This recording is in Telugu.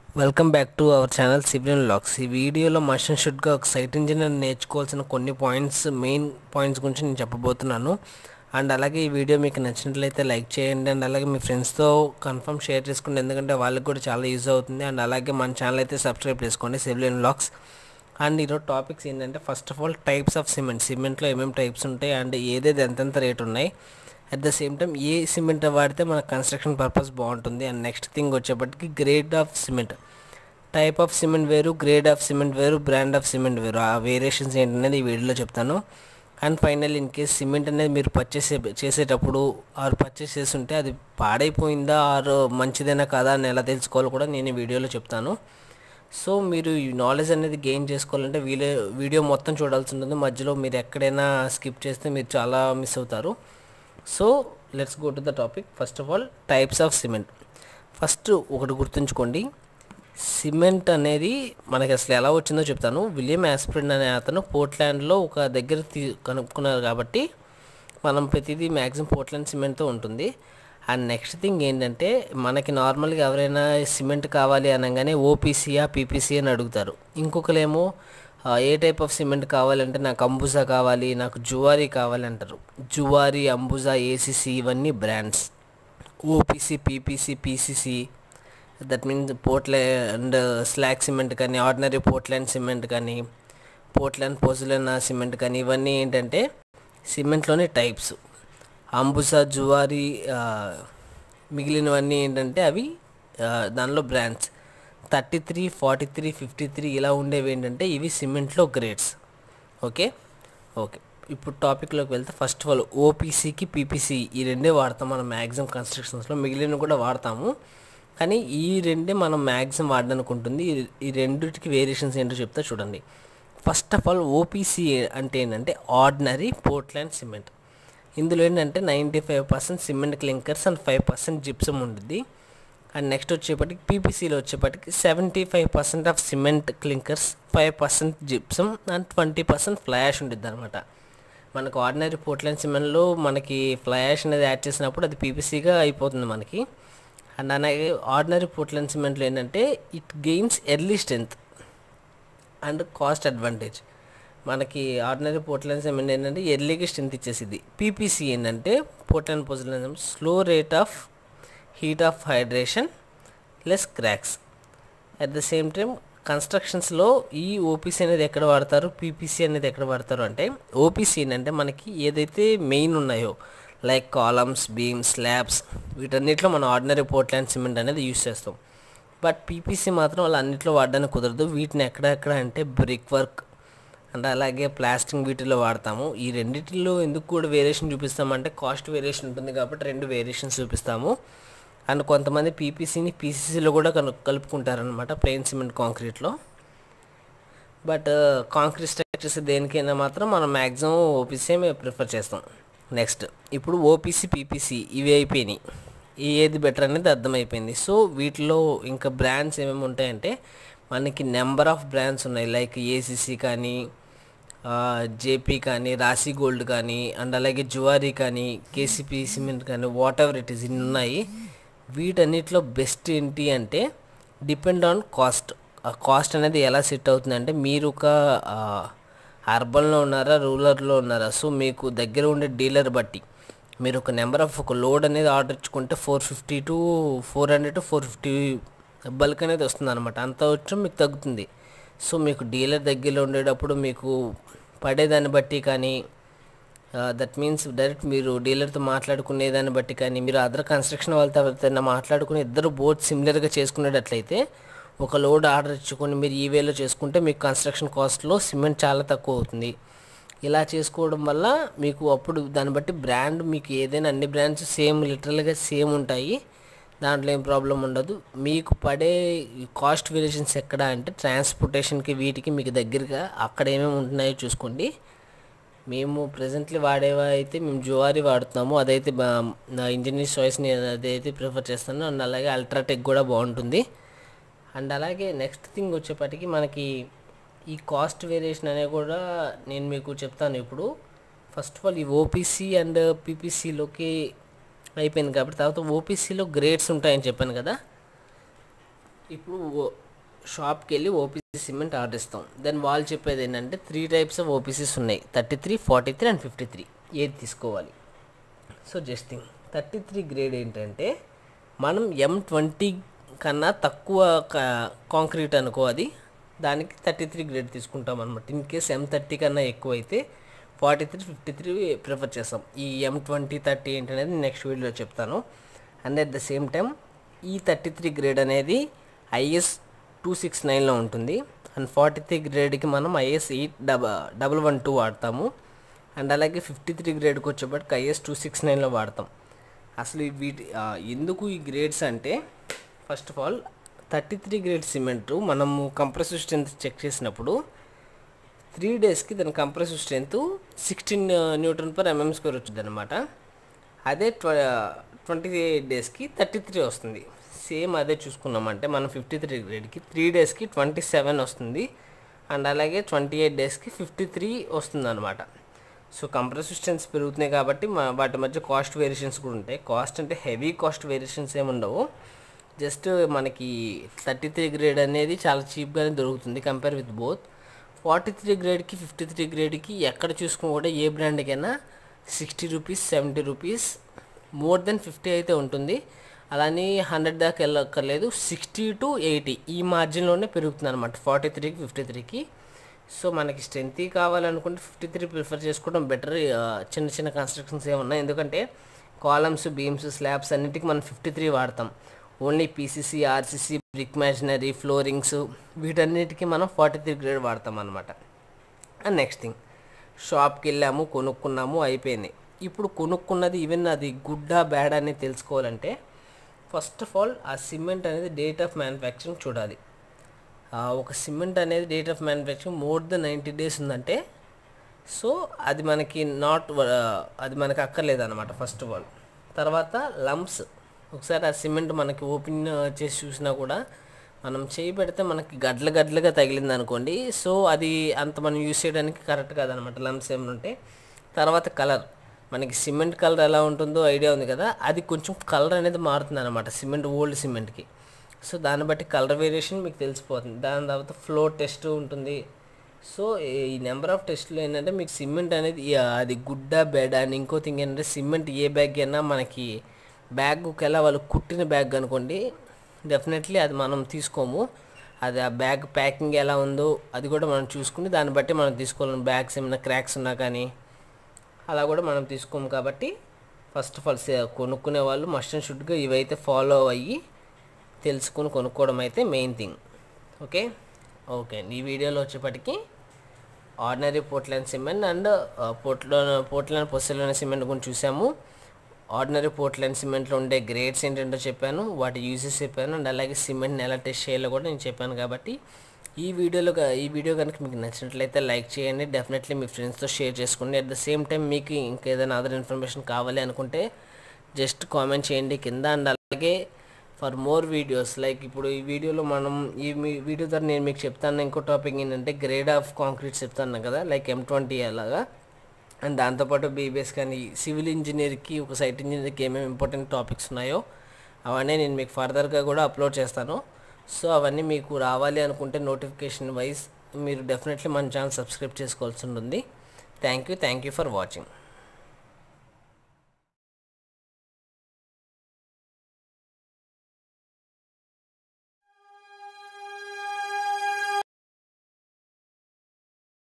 welcome back to our channel civilian lax ఈ వీడియోలో మషన్ షుడ్గా ఒక సైట్ ఇంజనీర్ నేర్చుకోవాల్సిన కొన్ని పాయింట్స్ మెయిన్ పాయింట్స్ గురించి నేను చెప్పబోతున్నాను అండ్ అలాగే ఈ వీడియో మీకు నచ్చినట్లయితే లైక్ చేయండి అండ్ అలాగే మీ ఫ్రెండ్స్తో కన్ఫర్మ్ షేర్ చేసుకోండి ఎందుకంటే వాళ్ళకి కూడా చాలా యూజ్ అవుతుంది అండ్ అలాగే మన ఛానల్ అయితే సబ్స్క్రైబ్ చేసుకోండి సివిలియన్ లాక్స్ అండ్ ఈరోజు టాపిక్స్ ఏంటంటే first of all types of cement సిమెంట్లో ఏమేమి టైప్స్ ఉంటాయి అండ్ ఏదేది ఎంతెంత రేట్ ఉన్నాయి అట్ ద సేమ్ టైం ఏ సిమెంట్ వాడితే మన కన్స్ట్రక్షన్ పర్పస్ బాగుంటుంది అండ్ నెక్స్ట్ థింగ్ వచ్చేప్పటికి grade of cement type of cement వేరు గ్రేడ్ ఆఫ్ సిమెంట్ వేరు బ్రాండ్ ఆఫ్ సిమెంట్ వేరు ఆ వేరియేషన్స్ ఏంటనేది ఈ వీడియోలో చెప్తాను and final in case cement అనేది మీరు పర్చేస్ చేసేటప్పుడు ఆరు పర్చేస్ చేస్తుంటే అది పాడైపోయిందా ఆరు మంచిదేనా కాదా అని ఎలా తెలుసుకోవాలో కూడా నేను ఈ వీడియోలో చెప్తాను సో మీరు ఈ నాలెడ్జ్ అనేది గెయిన్ చేసుకోవాలంటే వీడియో వీడియో మొత్తం చూడాల్సి ఉంటుంది మధ్యలో మీరు ఎక్కడైనా స్కిప్ చేస్తే మీరు చాలా మిస్ అవుతారు so let's go to the topic first of all types of cement first ఒకటి గుర్తుంచుకోండి సిమెంట్ అనేది మనకి అసలు ఎలా వచ్చిందో చెప్తాను విలియం యాస్ప్రిన్ అనే అతను పోర్ట్లాండ్లో ఒక దగ్గర తీ కనుక్కున్నారు కాబట్టి మనం ప్రతిదీ మ్యాక్సిమం పోర్ట్లాండ్ సిమెంట్తో ఉంటుంది అండ్ నెక్స్ట్ థింగ్ ఏంటంటే మనకి నార్మల్గా ఎవరైనా సిమెంట్ కావాలి అనగానే ఓపీసీయా పీపీసీ అని అడుగుతారు ఇంకొకరేమో ఆ, ఏ టైప్ ఆఫ్ సిమెంట్ కావాలంటే నాకు అంబుజా కావాలి నాకు జువారీ కావాలి అంటారు జువారీ అంబుజా ఏసీసీ ఇవన్నీ brands OPC PPC PCC that means Portland slag cement కానీ ఆర్డినరీ పోర్ట్లాండ్ సిమెంట్ కానీ పోర్ట్లాండ్ పోజులైన సిమెంట్ కానీ ఇవన్నీ ఏంటంటే సిమెంట్లోని టైప్స్ అంబుసా జువారీ ఆ, మిగిలినవన్నీ ఏంటంటే అవి ఆ, దానిలో brands thirty three forty three fifty three ఇలా ఉండేవి ఏంటంటే ఇవి సిమెంట్లో గ్రేడ్స్ ఓకే ఓకే ఇప్పుడు టాపిక్లోకి వెళ్తే ఫస్ట్ ఆఫ్ ఆల్ ఓపీసీకి పీపీసీ ఈ రెండే వాడతాం మనం మ్యాక్సిమం కన్స్ట్రక్షన్స్లో మిగిలిన కూడా వాడతాము కానీ ఈ రెండే మనం మ్యాక్సిమం వాడడానికి ఉంటుంది ఈ- ఈ రెండిటికి వేరియేషన్స్ ఏంటో చెప్తా చూడండి ఫస్ట్ ఆఫ్ ఆల్ ఓపీసీ అంటే ఏంటంటే ఆర్డినరీ పోర్ట్లాండ్ సిమెంట్ ఇందులో ఏంటంటే ninety five percent cement clinkers and five percent gypsum ఉంటుంది అండ్ నెక్స్ట్ వచ్చేప్పటికి పీపీసీలో వచ్చేప్పటికి seventy five percent of cement clinkers five percent gypsum and twenty percent flash ఉంటుంది అనమాట మనకు ఆర్డినరీ పోర్ట్లాండ్ సిమెంట్లో మనకి ఫ్లాష్ అనేది యాడ్ చేసినప్పుడు అది పీపీసీగా అయిపోతుంది మనకి అండ్ అలాగే ఆర్డినరీ పోర్ట్లాండ్ సిమెంట్లో ఏంటంటే it gains early strength and cost advantage మనకి ఆర్డినరీ పోర్ట్లాండ్ సిమెంట్ ఏంటంటే ఎర్లీగా స్ట్రెంత్ ఇచ్చేసింది పీపీసీ ఏంటంటే Portland Portland slow rate of heat of hydration less cracks at the same time కన్స్ట్రక్షన్స్లో ఈ ఓపీసీ అనేది ఎక్కడ వాడతారు పీపీసీ అనేది ఎక్కడ వాడతారు అంటే ఓపీసీ అంటే మనకి ఏదైతే మెయిన్ ఉన్నాయో లైక్ కాలమ్స్ బీమ్ స్లాబ్స్ వీటన్నిటిలో మనం ఆర్డినరీ పోర్ట్లాండ్ సిమెంట్ అనేది యూస్ చేస్తాం బట్ పీపీసీ మాత్రం వాళ్ళు అన్నిట్లో వాడడానికి కుదరదు వీటిని ఎక్కడెక్కడ అంటే బ్రిక్ వర్క్ అండ్ అలాగే ప్లాస్టింగ్ వీటిలో వాడతాము ఈ రెండిటిలో ఎందుకు కూడా వేరియేషన్ చూపిస్తామంటే కాస్ట్ వేరియేషన్ ఉంటుంది కాబట్టి రెండు వేరియేషన్స్ చూపిస్తాము అండ్ కొంతమంది పీపీసీని పీసీసీలో కూడా కను కలుపుకుంటారనమాట ప్లెయిన్ సిమెంట్ కాంక్రీట్లో బట్ కాంక్రీట్ స్ట్రక్చర్స్ దేనికైనా మాత్రం మనం మ్యాక్సిమం ఓపీసీ ప్రిఫర్ చేస్తాం నెక్స్ట్ ఇప్పుడు ఓపీసీ పీపీసీ ఇవి అయిపోయినాయి ఈ ఏది బెటర్ అనేది అర్థమైపోయింది సో వీటిలో ఇంకా బ్రాండ్స్ ఏమేమి ఉంటాయంటే మనకి నెంబర్ ఆఫ్ బ్రాండ్స్ ఉన్నాయి లైక్ ఏసీసీ కానీ జేపీ కానీ రాశి గోల్డ్ కానీ అండ్ అలాగే జువారీ కానీ కేసీపీ సిమెంట్ కానీ వాట్ ఎవర్ ఇట్ ఈస్ ఇన్ని ఉన్నాయి వీటన్నిటిలో బెస్ట్ ఏంటి అంటే డిపెండ్ ఆన్ కాస్ట్ ఆ కాస్ట్ అనేది ఎలా సెట్ అవుతుంది అంటే మీరు ఒక అర్బన్లో ఉన్నారా రూరల్లో ఉన్నారా సో మీకు దగ్గర ఉండే డీలర్ బట్టి మీరు ఒక నెంబర్ ఆఫ్ ఒక లోడ్ అనేది ఆర్డర్ ఇచ్చుకుంటే four fifty to four hundred to four fifty bulk అనేది వస్తుంది అనమాట అంత వచ్చి మీకు తగ్గుతుంది సో మీకు డీలర్ దగ్గరలో ఉండేటప్పుడు మీకు పడేదాన్ని బట్టి కానీ దట్ మీన్స్ డైరెక్ట్ మీరు డీలర్తో మాట్లాడుకునే దాన్ని బట్టి కానీ మీరు అదర్ కన్స్ట్రక్షన్ వాళ్ళతో ఎవరితో మాట్లాడుకుని ఇద్దరు బోత్ సిమిలర్గా చేసుకునేటట్లయితే ఒక లోడ్ ఆర్డర్ ఇచ్చుకొని మీరు ఈ వేలో చేసుకుంటే మీకు కన్స్ట్రక్షన్ కాస్ట్లో సిమెంట్ చాలా తక్కువ అవుతుంది ఇలా చేసుకోవడం వల్ల మీకు అప్పుడు దాన్ని బట్టి బ్రాండ్ మీకు ఏదైనా అన్ని బ్రాండ్స్ సేమ్ లిటరల్గా సేమ్ ఉంటాయి దాంట్లో ఏం ప్రాబ్లం ఉండదు మీకు పడే కాస్ట్ వేరియేషన్స్ ఎక్కడ అంటే ట్రాన్స్పోర్టేషన్కి వీటికి మీకు దగ్గరగా అక్కడ ఏమేమి ఉంటున్నాయో చూసుకోండి మేము ప్రజెంట్లీ వాడేవా అయితే మేము జువారీ వాడుతున్నాము అదైతే బా- నా ఇంజనీర్ చాయిస్ని అదైతే ప్రిఫర్ చేస్తాను అండ్ అలాగే అల్ట్రాటెక్ కూడా బాగుంటుంది అండ్ అలాగే నెక్స్ట్ థింగ్ వచ్చేప్పటికి మనకి ఈ కాస్ట్ వేరియేషన్ అనేది కూడా నేను మీకు చెప్తాను ఇప్పుడు ఫస్ట్ ఆఫ్ ఆల్ ఈ ఓపీసీ అండ్ పీపీసీలోకి అయిపోయింది కాబట్టి తర్వాత ఓపీసీలో గ్రేడ్స్ ఉంటాయని చెప్పాను కదా ఇప్పుడు ఓ- షాప్కి వెళ్ళి ఓపీసీ సిమెంట్ ఆర్డర్ ఇస్తాం దెన్ వాళ్ళు చెప్పేది ఏంటంటే త్రీ టైప్స్ ఆఫ్ ఓపీసీస్ ఉన్నాయి thirty three forty three and fifty three ఏది తీసుకోవాలి so just thing thirty three grade ఏంటంటే మనం ఎం ట్వంటీ కన్నా తక్కువ కాంక్రీట్ అనుకో అది దానికి థర్టీ త్రీ గ్రేడ్ తీసుకుంటాం అనమాట ఇన్ కేస్ ఎం థర్టీ కన్నా ఎక్కువ అయితే forty three fifty three prefer చేస్తాం ఈ ఎం ట్వంటీ థర్టీ ఏంటనేది నెక్స్ట్ వీడియోలో చెప్తాను and at the same time ఈ థర్టీ త్రీ గ్రేడ్ అనేది ఐఎస్ టూ సిక్స్ నైన్లో ఉంటుంది అండ్ ఫార్టీ త్రీ గ్రేడ్కి మనం ఐఎస్ ఎయిట్ డబ డబల్ వన్ టూ వాడతాము అండ్ అలాగే ఫిఫ్టీ త్రీ గ్రేడ్కి వచ్చేప్పటికి ఐఎస్ టూ సిక్స్ నైన్లో వాడతాం అసలు ఈ వీటి ఆ, ఎందుకు ఈ గ్రేడ్స్ అంటే first of all thirty three grade cement మనము కంప్రెసివ్ స్ట్రెంత్ చెక్ చేసినప్పుడు త్రీ డేస్కి దాని compressive strength sixteen newton per mm square వచ్చింది అనమాట అదే ట్వ ట్వంటీ ఎయిట్ డేస్కి థర్టీ త్రీ వస్తుంది సేమ్ అదే చూసుకున్నామంటే మనం ఫిఫ్టీ త్రీ గ్రేడ్కి త్రీ డేస్కి ట్వంటీ సెవెన్ వస్తుంది అండ్ అలాగే ట్వంటీ ఎయిట్ డేస్కి ఫిఫ్టీ త్రీ వస్తుంది అనమాట సో కంప్రెసివ్ స్ట్రెంత్స్ పెరుగుతున్నాయి కాబట్టి మా వాటి మధ్య కాస్ట్ వేరియేషన్స్ కూడా ఉంటాయి కాస్ట్ అంటే హెవీ కాస్ట్ వేరియేషన్స్ ఏమి ఉండవు జస్ట్ మనకి థర్టీ త్రీ గ్రేడ్ అనేది చాలా చీప్గానే దొరుకుతుంది compare with both forty three గ్రేడ్కి ఫిఫ్టీ త్రీ గ్రేడ్కి ఎక్కడ చూసుకుని కూడా ఏ బ్రాండ్కైనా sixty rupees seventy rupees more than fifty అయితే ఉంటుంది అలానే హండ్రెడ్ దాకా వెళ్ళక్కర్లేదు సిక్స్టీ టు ఎయిటీ ఈ మార్జిన్లోనే పెరుగుతుంది అనమాట ఫార్టీ త్రీకి ఫిఫ్టీ త్రీకి సో మనకి స్ట్రెంత్ కావాలనుకుంటే ఫిఫ్టీ త్రీ ప్రిఫర్ చేసుకోవడం బెటర్ చిన్న చిన్న కన్స్ట్రక్షన్స్ ఏమన్నా ఎందుకంటే కాలమ్స్ బీమ్స్ స్లాబ్స్ అన్నిటికీ మనం ఫిఫ్టీ త్రీ వాడతాం only PCC RCC brick masonry floorings వీటన్నిటికీ మనం ఫార్టీ త్రీ గ్రేడ్ వాడతాం అనమాట అండ్ నెక్స్ట్ థింగ్ షాప్కి వెళ్ళాము కొనుక్కున్నాము అయిపోయింది ఇప్పుడు కొనుక్కున్నది ఈవెన్ అది గుడ్డా బ్యాడ్ అని తెలుసుకోవాలంటే ఫస్ట్ ఆఫ్ ఆల్ ఆ సిమెంట్ అనేది డేట్ ఆఫ్ మ్యానుఫ్యాక్చరింగ్ చూడాలి ఆ ఒక సిమెంట్ అనేది date of manufacturing more than ninety days ఉందంటే సో అది మనకి నాట్ అది మనకి అక్కర్లేదు అనమాట ఫస్ట్ ఆఫ్ ఆల్ తర్వాత లంప్స్ ఒకసారి ఆ సిమెంట్ మనకి ఓపెన్ చేసి చూసినా కూడా మనం చేయి పెడితే మనకి గడ్ల గడ్లగా తగిలింది అనుకోండి సో అది అంత మనం యూస్ చేయడానికి కరెక్ట్ కాదనమాట లంప్స్ ఏమైనా ఉంటే తర్వాత కలర్ మనకి సిమెంట్ కలర్ ఎలా ఉంటుందో ఐడియా ఉంది కదా అది కొంచెం కలర్ అనేది మారుతుంది అనమాట సిమెంట్ ఓల్డ్ సిమెంట్కి సో దాన్ని బట్టి కలర్ వేరియేషన్ మీకు తెలిసిపోతుంది దాని తర్వాత ఫ్లో టెస్ట్ ఉంటుంది సో ఈ నెంబర్ ఆఫ్ టెస్ట్లు ఏంటంటే మీకు సిమెంట్ అనేది ఈ- అది గుడ్డ బెడ్ అండ్ ఇంకో థింగ్ ఏంటంటే సిమెంట్ ఏ బ్యాగ్ అయినా మనకి బ్యాగ్కి ఎలా వాళ్ళు కుట్టిన బ్యాగ్ అనుకోండి డెఫినెట్లీ అది మనం తీసుకోము అది ఆ బ్యాగ్ ప్యాకింగ్ ఎలా ఉందో అది కూడా మనం చూసుకుని దాన్ని బట్టి మనం తీసుకోవాలి బ్యాగ్స్ ఏమైనా క్రాక్స్ ఉన్నా కానీ అలా కూడా మనం తీసుకోము కాబట్టి ఫస్ట్ ఆఫ్ ఆల్ కొనుక్కునే వాళ్ళు మస్ట్ అండ్ షుడ్గా ఇవైతే ఫాలో అయ్యి తెలుసుకుని కొనుక్కోవడం అయితే మెయిన్ థింగ్ ఓకే ఓకే ఈ వీడియోలో వచ్చేప్పటికి ఆర్డినరీ పోర్ట్లైన్ సిమెంట్ అండ్ పోర్ట్లో పోర్ట్లైన్ పొసెలోని సిమెంట్ గురించి చూసాము ఆర్డినరీ పోర్ట్లైన్ సిమెంట్లో ఉండే గ్రేడ్స్ ఏంటంటో చెప్పాను వాటి యూజెస్ చెప్పాను అండ్ అలాగే సిమెంట్ని ఎలా టెస్ట్ చేయాలో కూడా నేను చెప్పాను కాబట్టి ఈ వీడియోలో క- ఈ వీడియో కనుక మీకు నచ్చినట్లయితే లైక్ చేయండి డెఫినెట్లీ మీ ఫ్రెండ్స్తో షేర్ చేసుకోండి అట్ ద సేమ్ టైం మీకు ఇంకేదైనా అదర్ ఇన్ఫర్మేషన్ కావాలి అనుకుంటే జస్ట్ కామెంట్ చేయండి కింద అండ్ అలాగే ఫర్ మోర్ వీడియోస్ లైక్ ఇప్పుడు ఈ వీడియోలో మనం ఈ మీ వీడియో ద్వారా నేను మీకు చెప్తాను ఇంకో టాపిక్ ఏంటంటే గ్రేడ్ ఆఫ్ కాంక్రీట్ చెప్తాను కదా లైక్ ఎం ట్వంటీ అలాగా అండ్ దాంతోపాటు బీబీఎస్ కానీ సివిల్ ఇంజనీర్కి ఒక సైట్ ఇంజనీర్కి ఏమేమి ఇంపార్టెంట్ టాపిక్స్ ఉన్నాయో అవన్నీ నేను మీకు ఫర్దర్గా కూడా అప్లోడ్ చేస్తాను సో అవన్నీ మీకు రావాలి అనుకుంటే నోటిఫికేషన్ వైజ్ మీరు డెఫినెట్లీ మన ఛానల్ సబ్స్క్రైబ్ చేసుకోవాల్సి ఉంటుంది thank you thank you for watching